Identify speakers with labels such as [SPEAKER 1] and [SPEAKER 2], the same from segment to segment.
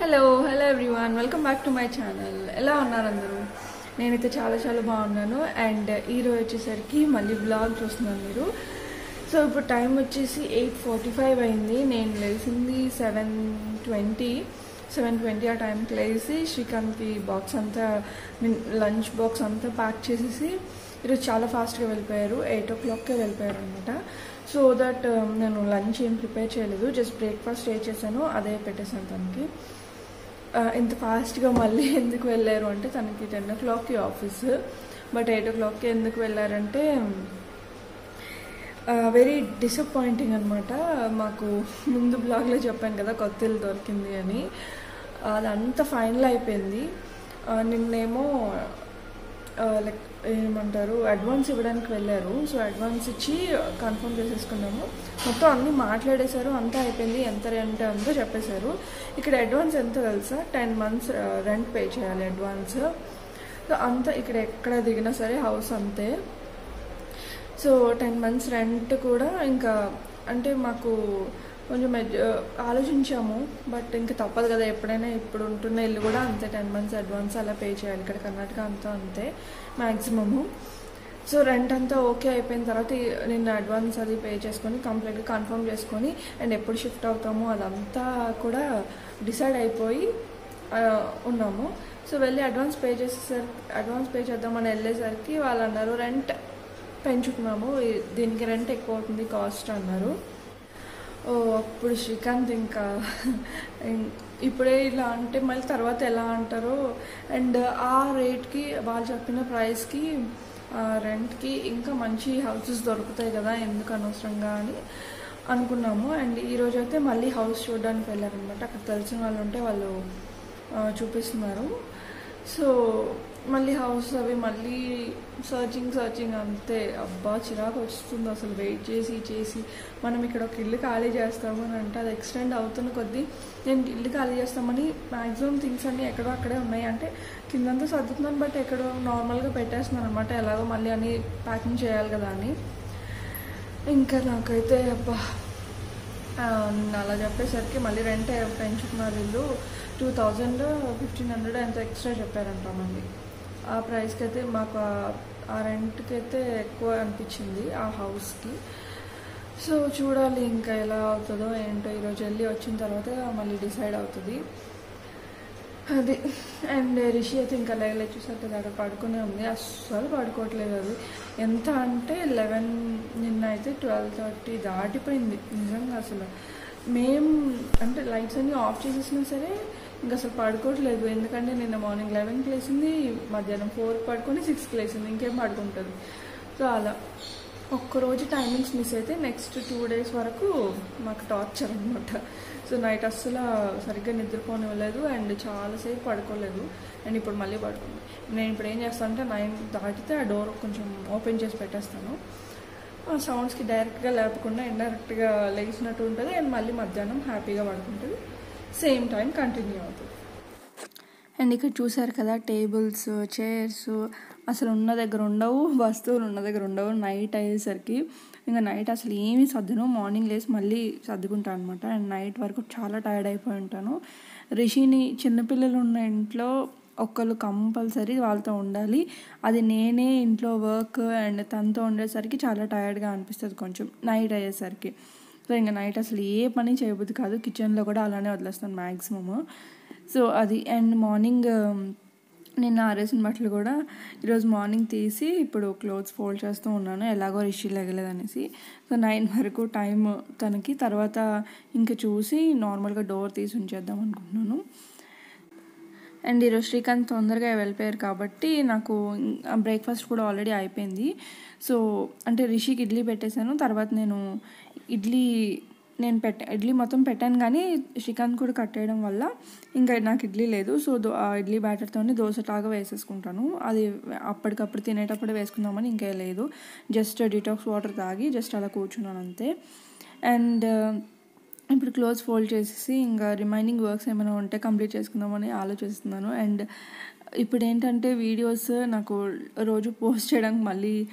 [SPEAKER 1] hello hello everyone welcome back to my channel ఎలా ఉన్నారు అందరూ నేనైతే చాలా చాలా బాగున్నాను అండ్ ఈరోజు వచ్చేసరికి మళ్ళీ బ్లాగ్ చూస్తున్నాను మీరు సో ఇప్పుడు టైం వచ్చేసి ఎయిట్ ఫార్టీ ఫైవ్ అయింది నేను లేచింది సెవెన్ ట్వంటీ సెవెన్ ట్వంటీ ఆ టైంకి లేచి శ్రీకాంత్కి బాక్స్ అంతా లంచ్ బాక్స్ అంతా ప్యాక్ చేసేసి ఈరోజు చాలా ఫాస్ట్గా వెళ్ళిపోయారు ఎయిట్ ఓ క్లాక్కే వెళ్ళిపోయారు అనమాట సో దట్ నేను లంచ్ ఏం ప్రిపేర్ చేయలేదు జస్ట్ బ్రేక్ఫాస్ట్ ఏ చేశాను అదే పెట్టేశాను తనకి ఆ, ఇంత ఫాస్ట్గా మళ్ళీ ఎందుకు వెళ్ళారు అంటే తనకి టెన్ ఓ క్లాక్కి ఆఫీస్ బట్ ఎయిట్ ఓ క్లాక్కి ఎందుకు వెళ్ళారంటే వెరీ డిసప్పాయింటింగ్ అనమాట మాకు ముందు బ్లాగ్లో చెప్పాను కదా కొత్త ఇల్లు దొరికింది అని అదంతా ఫైనల్ అయిపోయింది ఆ, నిన్నేమో లైక్ ఏమంటారు అడ్వాన్స్ ఇవ్వడానికి వెళ్ళారు సో అడ్వాన్స్ ఇచ్చి కన్ఫర్మ్ చేసేసుకున్నాము మొత్తం అన్నీ మాట్లాడేశారు అంతా అయిపోయింది ఎంత రెంట్ అంతా చెప్పేశారు ఇక్కడ అడ్వాన్స్ ఎంత తెలుసా టెన్ మంత్స్ రెంట్ పే చేయాలి అడ్వాన్స్ సో అంతా ఇక్కడ ఎక్కడ దిగినా సరే హౌస్ అంతే సో టెన్ మంత్స్ రెంట్ కూడా ఇంకా అంటే మాకు కొంచెం ఎడ్- ఆలోచించాము బట్ ఇంకా తప్పదు కదా ఎప్పుడైనా ఇప్పుడు ఉంటున్న ఇల్లు కూడా అంతే టెన్ మంత్స్ అడ్వాన్స్ అలా పే చేయాలి ఇక్కడ కర్ణాటక అంతా అంతే మ్యాక్సిమము సో రెంట్ అంతా ఓకే అయిపోయిన తర్వాత ఈ- నిన్న అడ్వాన్స్ అది పే చేసుకొని కంప్లీట్గా కన్ఫర్మ్ చేసుకొని అండ్ ఎప్పుడు షిఫ్ట్ అవుతామో అదంతా కూడా డిసైడ్ అయిపోయి ఆ, ఉన్నాము సో వెళ్ళి అడ్వాన్స్ పే చేసేసరికి అడ్వాన్స్ పే చేద్దామని వెళ్ళేసరికి వాళ్ళు అన్నారు రెంట్ పెంచుకున్నాము ఈ- దీనికి రెంట్ ఎక్కువ అవుతుంది కాస్ట్ అన్నారు ఓ అప్పుడు శ్రీకాంత్ ఇంకా ఇం- ఇప్పుడే ఇలా అంటే మళ్ళీ తర్వాత ఎలా అంటారో అండ్ ఆ రేట్కి వాళ్ళు చెప్పిన ప్రైస్కి రెంట్కి ఇంకా మంచి హౌసెస్ దొరుకుతాయి కదా ఎందుకు అనవసరంగా అని అనుకున్నాము అండ్ ఈరోజు అయితే మళ్ళీ హౌస్ చూడడానికి వెళ్ళారనమాట అక్కడ తెలిసిన వాళ్ళు ఉంటే వాళ్ళు ఆ, చూపిస్తున్నారు సో మళ్ళీ హౌస్ అవి మళ్ళీ సర్చింగ్ సర్చింగ్ అంతే అబ్బా చిరాకు వస్తుంది అసలు వెయిట్ చేసి చేసి మనం ఇక్కడ ఒక ఇల్లు ఖాళీ చేస్తాము అని అంటే అది ఎక్స్టెండ్ అవుతున్న కొద్దీ నేను ఇల్లు ఖాళీ చేస్తామని మ్యాక్సిమం థింగ్స్ అన్నీ ఎక్కడో అక్కడే ఉన్నాయి అంటే కిందంతా సర్దుతున్నాను బట్ ఎక్కడో నార్మల్గా పెట్టేస్తున్నాను అనమాట ఎలాగో మళ్ళీ అన్ని ప్యాకింగ్ చేయాలి కదా అని ఇంకా నాకైతే అబ్బా ఆ, నిన్న అలా చెప్పేసరికి మళ్ళీ రెంట్ పెంచుకున్నారు ఇల్లు టూ థౌజండ్ ఫిఫ్టీన్ హండ్రెడ్ ఎంత ఎక్స్ట్రా చెప్పారంట మళ్ళీ ఆ ప్రైస్కి అయితే మాకు ఆ- ఆ రెంట్కి అయితే ఎక్కువ అనిపించింది ఆ హౌస్కి సో చూడాలి ఇంకా ఎలా అవుతుందో ఏంటో ఈరోజు వెళ్ళి వచ్చిన తర్వాత మళ్ళీ డిసైడ్ అవుతుంది అది అండ్ రిషి అయితే ఇంకా లేగలే చూసారు కదా అక్కడ పడుకునే ఉంది అస్సలు పడుకోవట్లేదు అది ఎంత అంటే లెవెన్ నిన్న అయితే ట్వెల్వ్ థర్టీ దాటిపోయింది నిజంగా అసలు మేం అంటే లైట్స్ అన్నీ ఆఫ్ చేసేసినా సరే ఇంకా అసలు పడుకోవట్లేదు ఎందుకంటే నిన్న మార్నింగ్ లెవెన్కి లేసింది మధ్యాహ్నం ఫోర్కి పడుకొని సిక్స్కి లేసింది ఇంకేం పడుకుంటుంది సో అలా ఒక్కరోజు టైమింగ్స్ మిస్ అయితే నెక్స్ట్ టూ డేస్ వరకు మాకు టార్చర్ అనమాట సో నైట్ అస్సలు సరిగ్గా నిద్రపోనివ్వలేదు అండ్ చాలాసేపు పడుకోలేదు అండ్ ఇప్పుడు మళ్ళీ పడుకుంది నేను ఇప్పుడు ఏం చేస్తాను అంటే నైన్ దాటితే ఆ డోర్ కొంచెం ఓపెన్ చేసి పెట్టేస్తాను ఆ సౌండ్స్కి డైరెక్ట్గా లేపకుండా ఇండైరెక్ట్గా లేచినట్టు ఉంటుంది అండ్ మళ్ళీ మధ్యాహ్నం హ్యాపీగా పడుకుంటుంది సేమ్ టైం కంటిన్యూ అవుతుంది అండ్ ఇక్కడ చూసారు కదా టేబుల్స్ చైర్స్ అసలు ఉన్న దగ్గర ఉండవు వస్తువులు ఉన్న దగ్గర ఉండవు నైట్ అయ్యేసరికి ఇంకా నైట్ అసలు ఏమీ సర్దును మార్నింగ్ లేసి మళ్ళీ సర్దుకుంటాను అనమాట అండ్ నైట్ వరకు చాలా టైర్డ్ అయిపోయి ఉంటాను రిషిని చిన్నపిల్లలు ఉన్న ఇంట్లో ఒక్కళ్ళు కంపల్సరీ వాళ్ళతో ఉండాలి అది నేనే ఇంట్లో వర్క్ అండ్ తనతో ఉండేసరికి చాలా టైర్డ్గా అనిపిస్తుంది కొంచెం నైట్ అయ్యేసరికి సో ఇంకా నైట్ అసలు ఏ పని చేయబుద్ది కాదు కిచెన్లో కూడా అలానే వదిలేస్తాను మ్యాక్సిమము సో అది అండ్ మార్నింగ్ నిన్న ఆరేసిన బట్టలు కూడా ఈరోజు మార్నింగ్ తీసి ఇప్పుడు క్లోత్స్ ఫోల్డ్ చేస్తూ ఉన్నాను ఎలాగో రిషి లెగలేదనేసి సో నైన్ వరకు టైం తనకి తర్వాత ఇంకా చూసి నార్మల్గా డోర్ తీసి ఉంచేద్దాం అనుకుంటున్నాను అండ్ ఈరోజు శ్రీకాంత్ తొందరగా వెళ్ళిపోయారు కాబట్టి నాకు బ్రేక్ఫాస్ట్ కూడా ఆల్రెడీ అయిపోయింది సో అంటే రిషికి ఇడ్లీ పెట్టేశాను తర్వాత నేను ఇడ్లీ నేను పెట్ట ఇడ్లీ మొత్తం పెట్టాను కానీ శ్రీకాంత్ కూడా కట్టేయడం వల్ల ఇంకా నాకు ఇడ్లీ లేదు సో దో ఆ ఇడ్లీ బ్యాటర్తోని దోశలాగా వేసేసుకుంటాను అది అప్పటికప్పుడు తినేటప్పుడు వేసుకుందామని ఇంకా లేదు జస్ట్ డిటాక్స్ వాటర్ తాగి జస్ట్ అలా కూర్చున్నాను అంతే అండ్ ఇప్పుడు క్లోజ్ ఫోల్డ్ చేసేసి ఇంకా రిమైనింగ్ వర్క్స్ ఏమైనా ఉంటే కంప్లీట్ చేసుకుందామని ఆలోచిస్తున్నాను అండ్ ఇప్పుడు ఏంటంటే వీడియోస్ నాకు రోజు పోస్ట్ చేయడానికి మళ్ళీ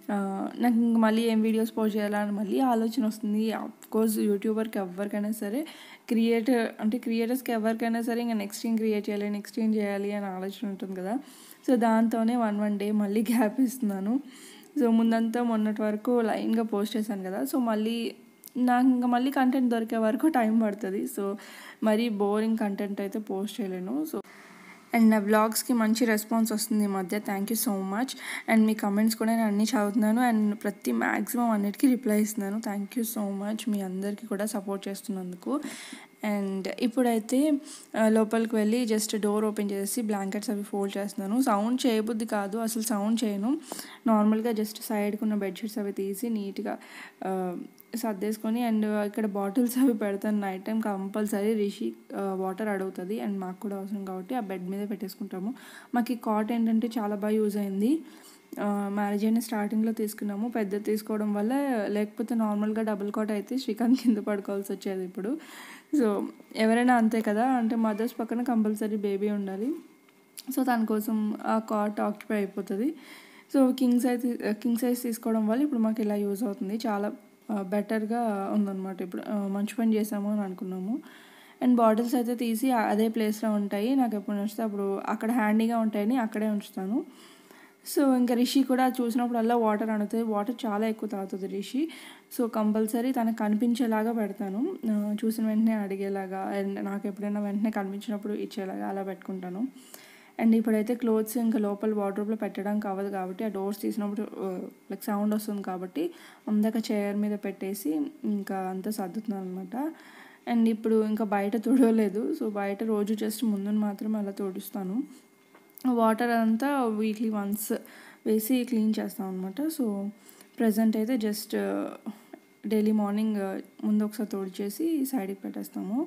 [SPEAKER 1] ఆ, నాకు ఇంక మళ్ళీ ఏం వీడియోస్ పోస్ట్ చేయాలా అని మళ్ళీ ఆలోచన వస్తుంది కోర్స్ యూట్యూబర్కి ఎవరికైనా సరే క్రియేటర్ అంటే క్రియేటర్స్కి ఎవరికైనా సరే ఇంకా నెక్స్ట్ ఏం క్రియేట్ చేయాలి నెక్స్ట్ ఏం చేయాలి అని ఆలోచన ఉంటుంది కదా సో దాంతోనే వన్ వన్ డే మళ్ళీ గ్యాప్ ఇస్తున్నాను సో ముందంతా మొన్నటి వరకు లైన్గా పోస్ట్ చేశాను కదా సో మళ్ళీ నాకు ఇంకా మళ్ళీ కంటెంట్ దొరికే వరకు టైం పడుతుంది సో మరీ బోరింగ్ కంటెంట్ అయితే పోస్ట్ చేయలేను సో అండ్ నా బ్లాగ్స్కి మంచి రెస్పాన్స్ వస్తుంది ఈ మధ్య thank you so much and మీ కమెంట్స్ కూడా నేను అన్నీ చదువుతున్నాను అండ్ ప్రతి మ్యాక్సిమం అన్నిటికీ రిప్లై ఇస్తున్నాను థ్యాంక్ యూ సో మచ్ మీ అందరికీ కూడా సపోర్ట్ చేస్తున్నందుకు అండ్ ఇప్పుడైతే ఆ, లోపలికి వెళ్ళి జస్ట్ డోర్ ఓపెన్ చేసి బ్లాంకెట్స్ అవి ఫోల్డ్ చేస్తున్నాను సౌండ్ చేయబుద్ది కాదు అసలు సౌండ్ చేయను నార్మల్గా జస్ట్ సైడ్కి ఉన్న బెడ్షీట్స్ అవి తీసి నీట్గా ఆ, సర్దేసుకొని అండ్ ఇక్కడ బాటిల్స్ అవి పెడతాను night time compulsory Rishi water అడుగుతుంది అండ్ మాకు కూడా అవసరం కాబట్టి ఆ బెడ్ మీద పెట్టేసుకుంటాము మాకు ఈ కాట్ ఏంటంటే చాలా బాగా యూజ్ అయింది మ్యారేజ్ అయిన స్టార్టింగ్లో తీసుకున్నాము పెద్ద తీసుకోవడం వల్ల లేకపోతే నార్మల్గా డబుల్ కాట్ అయితే శ్రీకాంత్ కింద పడుకోవాల్సి వచ్చేది ఇప్పుడు సో ఎవరైనా అంతే కదా అంటే మదర్స్ పక్కన కంపల్సరీ బేబీ ఉండాలి సో దానికోసం ఆ కాట్ ఆక్యుపై అయిపోతుంది so king size king size తీసుకోవడం వల్ల ఇప్పుడు మాకు ఇలా యూజ్ అవుతుంది చాలా బెటర్గా ఉందన్నమాట ఇప్పుడు ఆ, మంచి పని చేసాము అని అనుకున్నాము అండ్ బాటిల్స్ అయితే తీసి అదే ప్లేస్లో ఉంటాయి నాకు ఎప్పుడు నచ్చితే అప్పుడు అక్కడ హ్యాండీగా ఉంటాయని అక్కడే ఉంచుతాను సో ఇంకా రిషి కూడా చూసినప్పుడల్లా వాటర్ అడుగుతుంది వాటర్ చాలా ఎక్కువ తాగుతుంది రిషి సో కంపల్సరీ తనకు కనిపించేలాగా పెడతాను ఆ, చూసిన వెంటనే అడిగేలాగా అండ్ నాకు ఎప్పుడైనా వెంటనే కనిపించినప్పుడు ఇచ్చేలాగా అలా పెట్టుకుంటాను అండ్ ఇప్పుడైతే క్లోత్స్ ఇంకా లోపల వార్డ్రోబ్లో పెట్టడానికి అవ్వదు కాబట్టి ఆ డోర్స్ తీసినప్పుడు లైక్ సౌండ్ వస్తుంది కాబట్టి అందాక చైర్ మీద పెట్టేసి ఇంకా అంతా సర్దుతున్నాను అనమాట అండ్ ఇప్పుడు ఇంకా బయట తుడవలేదు సో బయట రోజు జస్ట్ ముందున మాత్రం అలా తుడుస్తాను వాటర్ అంతా వీక్లీ వన్స్ వేసి క్లీన్ చేస్తాం అనమాట సో ప్రజెంట్ అయితే జస్ట్ డైలీ మార్నింగ్ ముందు ఒకసారి తోడిచేసి సైడ్కి పెట్టేస్తాము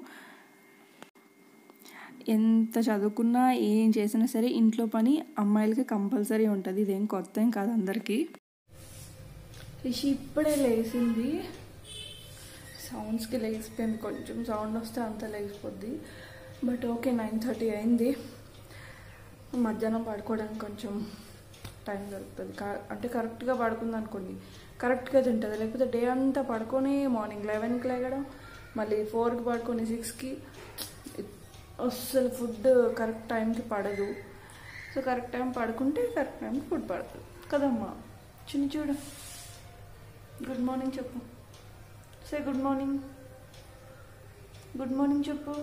[SPEAKER 1] ఎంత చదువుకున్నా ఏం చేసినా సరే ఇంట్లో పని అమ్మాయిలకి కంపల్సరీ ఉంటుంది ఇదేం కొత్త ఏం కాదు అందరికీ రిషి ఇప్పుడే లేచింది సౌండ్స్కి లేచిపోయింది కొంచెం సౌండ్ వస్తే అంత లేచిపోద్ది బట్ ఓకే నైన్ థర్టీ అయింది మధ్యాహ్నం పడుకోవడానికి కొంచెం టైం దొరుకుతుంది కా- అంటే కరెక్ట్గా పడుకుంది అనుకోండి కరెక్ట్గా తింటుంది లేకపోతే డే అంతా పడుకొని మార్నింగ్ లెవెన్కి లేగడం మళ్ళీ ఫోర్కి పడుకొని సిక్స్కి అస్సలు ఫుడ్ కరెక్ట్ టైంకి పడదు సో కరెక్ట్ టైం పడుకుంటే కరెక్ట్ టైంకి ఫుడ్ పడుతుంది కదమ్మా చిన్న చూడు గుడ్ మార్నింగ్ చెప్పు say good morning good morning చెప్పు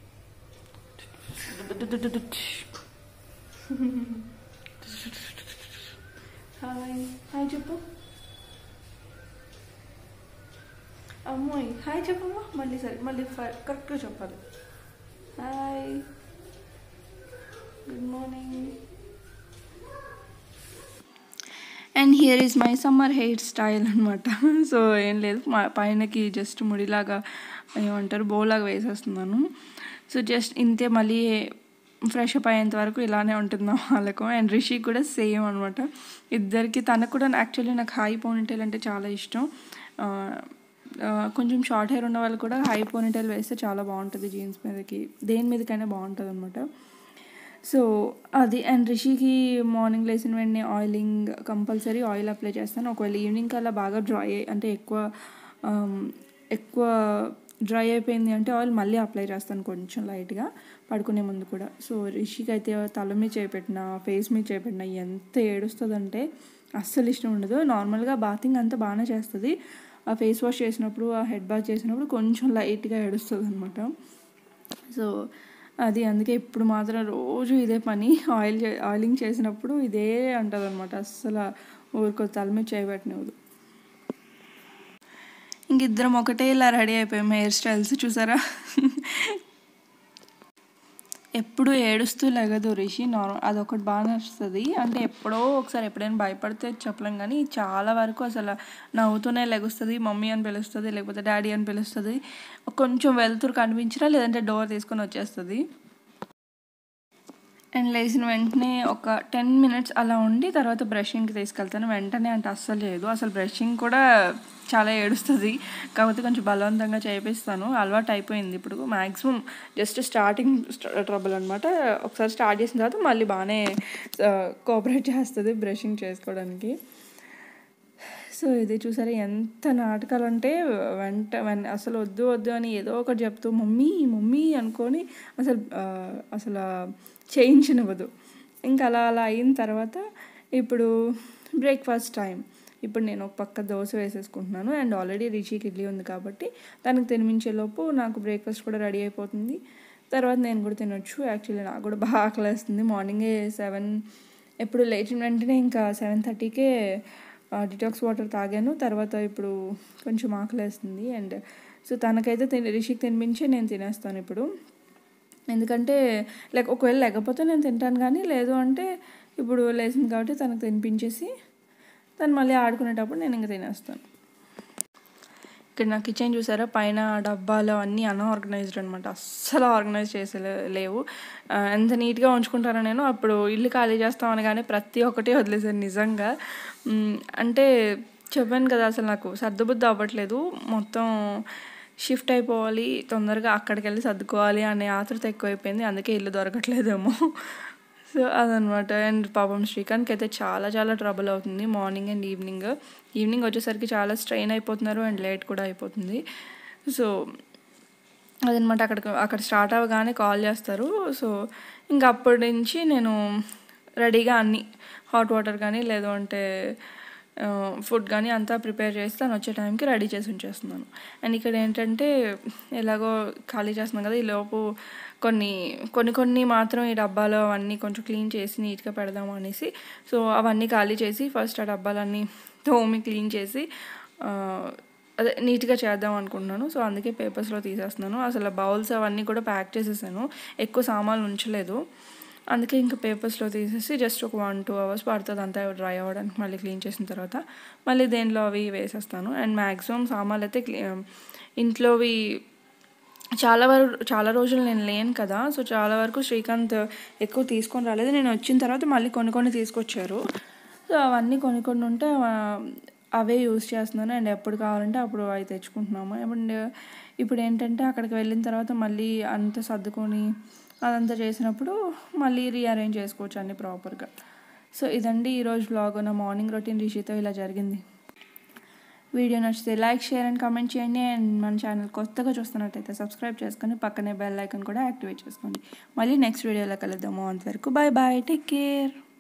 [SPEAKER 1] హాయ్ హాయ్ చెప్పు అమ్మాయి హాయ్ చెప్పమ్మా మళ్ళీ సరే మళ్ళీ కరెక్ట్గా చెప్పాలి hi good morning and here is my summer hair style అనమాట సో ఏం లేదు మా పైనకి జస్ట్ ముడిలాగా ఏమంటారు బోలాగా వేసేస్తున్నాను సో జస్ట్ ఇంతే మళ్ళీ ఫ్రెష్ అప్ అయ్యేంత వరకు ఇలానే ఉంటుంది మా వాళ్ళకు అండ్ రిషి కూడా సేమ్ అనమాట ఇద్దరికి తనకు కూడా యాక్చువల్లీ నాకు హై పోనీటైల్ అంటే చాలా ఇష్టం ఆ, ఆ, కొంచెం షార్ట్ హెయిర్ ఉన్న వాళ్ళు కూడా హై పోనీటైల్ వేస్తే చాలా బాగుంటుంది జీన్స్ మీదకి దేని మీదకైనా బాగుంటుంది అనమాట సో అది అండ్ రిషికి మార్నింగ్ లేచిన వెంటనే ఆయిలింగ్ కంపల్సరీ ఆయిల్ అప్లై చేస్తాను ఒకవేళ ఈవినింగ్ కల్లా బాగా డ్రై అంటే ఎక్కువ ఆమ్, ఎక్కువ డ్రై అయిపోయింది అంటే ఆయిల్ మళ్ళీ అప్లై చేస్తాను కొంచెం లైట్గా పడుకునే ముందు కూడా సో రిషికి అయితే తల మీద చేపెట్టిన ఫేస్ మీద చేపెట్టిన ఎంత ఏడుస్తుందంటే అస్సలు ఇష్టం ఉండదు నార్మల్గా బాతింగ్ అంతా బాగానే చేస్తుంది ఆ ఫేస్ వాష్ చేసినప్పుడు ఆ హెడ్ బాత్ చేసినప్పుడు కొంచెం లైట్గా ఏడుస్తుంది అనమాట సో అది అందుకే ఇప్పుడు మాత్రం రోజు ఇదే పని ఆయిల్ చే- ఆయిలింగ్ చేసినప్పుడు ఇదే అంటుంది అనమాట అస్సలు ఊరికో తల మీద చేయబెట్టనివ్వదు ఇంక ఇద్దరం ఒకటే ఇలా రెడీ అయిపోయాం హెయిర్ స్టైల్స్ చూసారా ఎప్పుడు ఏడుస్తూ లెగదు రిషి నార్మల్ అదొకటి బాగా నచ్చుతుంది అంటే ఎప్పుడో ఒకసారి ఎప్పుడైనా భయపడితే చెప్పలేం కానీ చాలా వరకు అసలు నవ్వుతూనే లెగుస్తుంది మమ్మీ అని పిలుస్తుంది లేకపోతే డాడీ అని పిలుస్తుంది కొంచెం వెళ్తురు కనిపించినా లేదంటే డోర్ తీసుకొని వచ్చేస్తుంది అండ్ లేచిన వెంటనే ఒక టెన్ మినిట్స్ అలా ఉండి తర్వాత బ్రషింగ్కి తీసుకెళ్తాను వెంటనే అంటే అస్సలు చేయదు అసలు బ్రషింగ్ కూడా చాలా ఏడుస్తుంది కాకపోతే కొంచెం బలవంతంగా చేపిస్తాను అలవాటు అయిపోయింది ఇప్పుడు మ్యాక్సిమం జస్ట్ స్టార్టింగ్ ట్రబుల్ అనమాట ఒకసారి స్టార్ట్ చేసిన తర్వాత మళ్ళీ బాగానే కోఆపరేట్ చేస్తుంది బ్రషింగ్ చేసుకోవడానికి సో ఇది చూసారా ఎంత నాటకాలు అంటే వెంట వెన్ అసలు వద్దు వద్దు అని ఏదో ఒకటి చెప్తూ మమ్మీ మమ్మీ అనుకొని అసలు ఆ, అసలు చేయించనివ్వదు ఇంకా అలా అలా అయిన తర్వాత ఇప్పుడు బ్రేక్ఫాస్ట్ టైం ఇప్పుడు నేను ఒక పక్క దోశ వేసేసుకుంటున్నాను అండ్ ఆల్రెడీ రిషికి ఇడ్లీ ఉంది కాబట్టి దానికి తినిపించేలోపు నాకు బ్రేక్ఫాస్ట్ కూడా రెడీ అయిపోతుంది తర్వాత నేను కూడా తినొచ్చు యాక్చువల్లీ నాకు కూడా బాగా ఆకలేస్తుంది మార్నింగే సెవెన్ ఎప్పుడు లేచిన వెంటనే ఇంకా సెవెన్ థర్టీకే డిటాక్స్ వాటర్ తాగాను తర్వాత ఇప్పుడు కొంచెం ఆకలేస్తుంది అండ్ సో తనకైతే తిని రిషికి తినిపించి నేను తినేస్తాను ఇప్పుడు ఎందుకంటే లైక్ ఒకవేళ లేకపోతే నేను తింటాను కానీ లేదు అంటే ఇప్పుడు లేచింది కాబట్టి తనకు తినిపించేసి తను మళ్ళీ ఆడుకునేటప్పుడు నేను ఇంకా తినేస్తాను ఇక్కడ నా కిచెన్ చూసారా పైన డబ్బాలు అన్నీ అన్ఆర్గనైజ్డ్ అనమాట అస్సలు ఆర్గనైజ్ చేసే లేవు ఆ, ఎంత నీట్గా ఉంచుకుంటానో నేను అప్పుడు ఇల్లు ఖాళీ చేస్తాం అనగానే ప్రతి ఒక్కటి వదిలేసాను నిజంగా మ్, అంటే చెప్పాను కదా అసలు నాకు సర్దుబుద్ధి అవ్వట్లేదు మొత్తం షిఫ్ట్ అయిపోవాలి తొందరగా అక్కడికి వెళ్ళి సర్దుకోవాలి అనే ఆతృత ఎక్కువైపోయింది అందుకే ఇల్లు దొరకట్లేదేమో సో అదనమాట అండ్ పాపం శ్రీకాంత్కి అయితే చాలా చాలా ట్రబుల్ అవుతుంది మార్నింగ్ అండ్ ఈవినింగ్ ఈవినింగ్ వచ్చేసరికి చాలా స్ట్రెయిన్ అయిపోతున్నారు అండ్ లేట్ కూడా అయిపోతుంది సో అదనమాట అక్కడికి అక్కడ స్టార్ట్ అవ్వగానే కాల్ చేస్తారు సో ఇంకా అప్పటి నుంచి నేను రెడీగా అన్ని హాట్ వాటర్ కానీ లేదు అంటే ఫుడ్ కానీ అంతా ప్రిపేర్ చేసి తను వచ్చే టైంకి రెడీ చేసి ఉంచేస్తున్నాను అండ్ ఇక్కడ ఏంటంటే ఎలాగో ఖాళీ చేస్తున్నాం కదా ఈ లోపు కొన్ని కొన్ని కొన్ని మాత్రం ఈ డబ్బాలో అవన్నీ కొంచెం క్లీన్ చేసి నీట్గా పెడదాం అనేసి సో అవన్నీ ఖాళీ చేసి ఫస్ట్ ఆ డబ్బాలన్నీ తోమి క్లీన్ చేసి ఆ, అదే నీట్గా చేద్దాం అనుకుంటున్నాను సో అందుకే పేపర్స్లో తీసేస్తున్నాను అసలు బౌల్స్ అవన్నీ కూడా ప్యాక్ చేసేసాను ఎక్కువ సామాన్లు ఉంచలేదు అందుకే ఇంకా పేపర్స్లో తీసేసి జస్ట్ ఒక వన్ టూ అవర్స్ పడుతుంది అంతా డ్రై అవ్వడానికి మళ్ళీ క్లీన్ చేసిన తర్వాత మళ్ళీ దేనిలో అవి వేసేస్తాను అండ్ మ్యాక్సిమం సామాన్లు అయితే క్లీ- ఇంట్లోవి చాలా వరకు చాలా రోజులు నేను లేను కదా సో చాలా వరకు శ్రీకాంత్ ఎక్కువ తీసుకొని రాలేదు నేను వచ్చిన తర్వాత మళ్ళీ కొన్ని కొన్ని తీసుకొచ్చారు సో అవన్నీ కొన్ని కొన్ని ఉంటే ఆ, అవే యూస్ చేస్తున్నాను అండ్ ఎప్పుడు కావాలంటే అప్పుడు అవి తెచ్చుకుంటున్నాము అండ్ ఇప్పుడు ఏంటంటే అక్కడికి వెళ్ళిన తర్వాత మళ్ళీ అంత సర్దుకొని అదంతా చేసినప్పుడు మళ్ళీ రీఅరేంజ్ చేసుకోవచ్చు అన్ని ప్రాపర్గా సో ఇదండి ఈరోజు బ్లాగ్ నా మార్నింగ్ రొటీన్ రిషితో ఇలా జరిగింది వీడియో నచ్చితే లైక్ షేర్ అండ్ కామెంట్ చేయండి అండ్ మన ఛానల్ కొత్తగా చూస్తున్నట్టయితే సబ్స్క్రైబ్ చేసుకొని పక్కనే బెల్ ఐకాన్ కూడా యాక్టివేట్ చేసుకోండి మళ్ళీ నెక్స్ట్ వీడియోలో కలుద్దాము అంతవరకు బాయ్ బాయ్ టేక్ కేర్